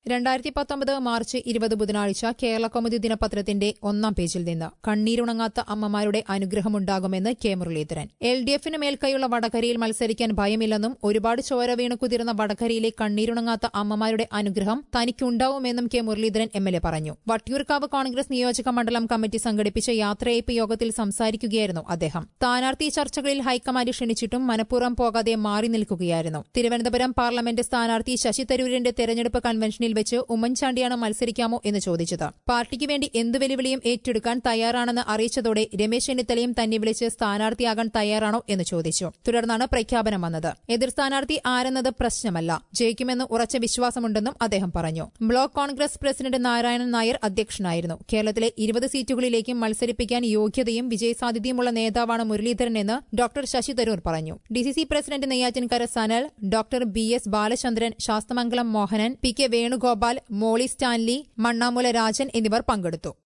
രണ്ടായിരത്തി പത്തൊമ്പത് മാർച്ച് ഇരുപത് ബുധനാഴ്ച കേരള കൗമുദി ദിനപത്രത്തിന്റെ ഒന്നാം പേജിൽ നിന്ന് കണ്ണീരുണങ്ങാത്ത അമ്മമാരുടെ അനുഗ്രഹമുണ്ടാകുമെന്ന് കെ മുരളീധരൻ എൽ ഡി എഫിന് മേൽക്കൈയുള്ള വടകരയിൽ മത്സരിക്കാൻ ഭയമില്ലെന്നും ഒരുപാട് ചോര വീണ് കുതിർന്ന വടകരയിലെ കണ്ണീരുണങ്ങാത്ത അമ്മമാരുടെ അനുഗ്രഹം തനിക്കുണ്ടാവുമെന്നും K Muraleedharan M L A പറഞ്ഞു വട്ടിയൂർക്കാവ് കോൺഗ്രസ് നിയോജക മണ്ഡലം കമ്മിറ്റി സംഘടിപ്പിച്ച യാത്രയയപ്പ് യോഗത്തിൽ സംസാരിക്കുകയായിരുന്നു അദ്ദേഹം സ്ഥാനാർത്ഥി ചർച്ചകളിൽ ഹൈക്കമാൻഡ് ക്ഷണിച്ചിട്ടും മനഃപൂർവ്വം പോകാതെ മാറി നിൽക്കുകയായിരുന്നു തിരുവനന്തപുരം പാർലമെന്റ് സ്ഥാനാർത്ഥി ശശി തരൂരിന്റെ തെരഞ്ഞെടുപ്പ് കൺവെൻഷനിൽ വെച്ച് ഉമ്മൻചാണ്ടിയാണ് മത്സരിക്കാമോ എന്ന് ചോദിച്ചത് പാർട്ടിക്ക് വേണ്ടി എന്ത് വെല്ലുവിളിയും ഏറ്റെടുക്കാൻ തയ്യാറാണെന്ന് അറിയിച്ചതോടെ രമേശ് ചെന്നിത്തലയും തന്നെ വിളിച്ച് സ്ഥാനാർത്ഥിയാകാൻ തയ്യാറാണോ എന്ന് ചോദിച്ചു തുടർന്നാണ് പ്രഖ്യാപനം വന്നത് എതിർ സ്ഥാനാർത്ഥി ആരെന്നത് പ്രശ്നമല്ല ജയിക്കുമെന്ന് ഉറച്ച വിശ്വാസമുണ്ടെന്നും അദ്ദേഹം പറഞ്ഞു block Congress president Narayanan Nair അധ്യക്ഷനായിരുന്നു കേരളത്തിലെ ഇരുപത് സീറ്റുകളിലേക്കും മത്സരിപ്പിക്കാൻ യോഗ്യതയും വിജയസാധ്യതയുമുള്ള നേതാവാണ് മുരളീധരൻ എന്ന് ഡോക്ടർ ശശി തരൂർ പറഞ്ഞു DCC president Neyyattinkara Sanal doctor B S Balachandran Sasthamangalam Mohanan P K Venugopal Molly Stanley Mannamoola Rajan എന്നിവർ പങ്കെടുത്തു